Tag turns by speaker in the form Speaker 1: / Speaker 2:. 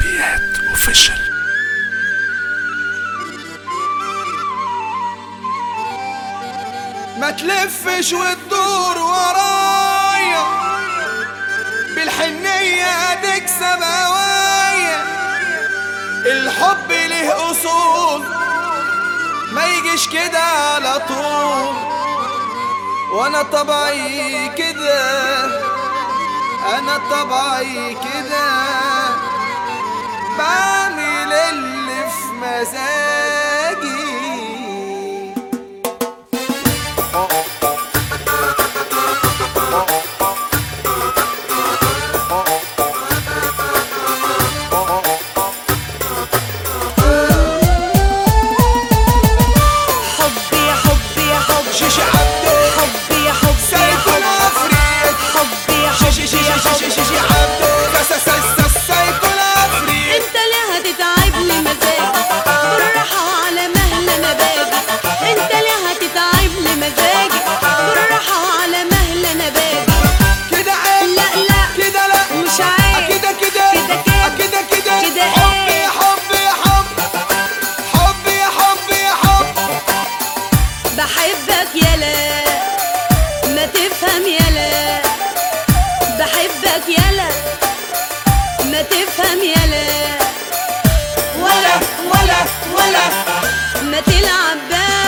Speaker 1: حلويات اوفيشال
Speaker 2: ما تلفش وتدور ورايا بالحنية تكسب هوايا الحب له أصول ما يجيش كده على طول وانا طبعي كده انا طبعي كده بعمل اللي في مزاجي
Speaker 3: حبي يا حبي يا حب
Speaker 2: شيش عبده
Speaker 3: حبي يا حبي يا
Speaker 2: سيكون
Speaker 3: حب
Speaker 2: عفريت
Speaker 3: حبي يا
Speaker 2: شيشي
Speaker 3: حبي يا
Speaker 2: شيشي
Speaker 3: حب
Speaker 2: شيشي شيشي عبده سيكون عفريت
Speaker 3: انت ليه هتتعب لي مزاجي بالراحة على مهل انا باجي انت ليه هتتعب لي مزاجي بالراحة على مهل انا باجي
Speaker 2: كده عيب
Speaker 3: لا لا
Speaker 2: كده لا
Speaker 3: مش عيب
Speaker 2: كده كده
Speaker 3: كده كده
Speaker 2: كده كده
Speaker 3: كده
Speaker 2: حب
Speaker 3: ايه؟
Speaker 2: يا حب يا حب حب يا حب يا حب
Speaker 3: بحبك يلا ما تفهم يلا بحبك يلا ما تفهم يلا
Speaker 2: ولا ولا ولا
Speaker 3: ما تلعب بقى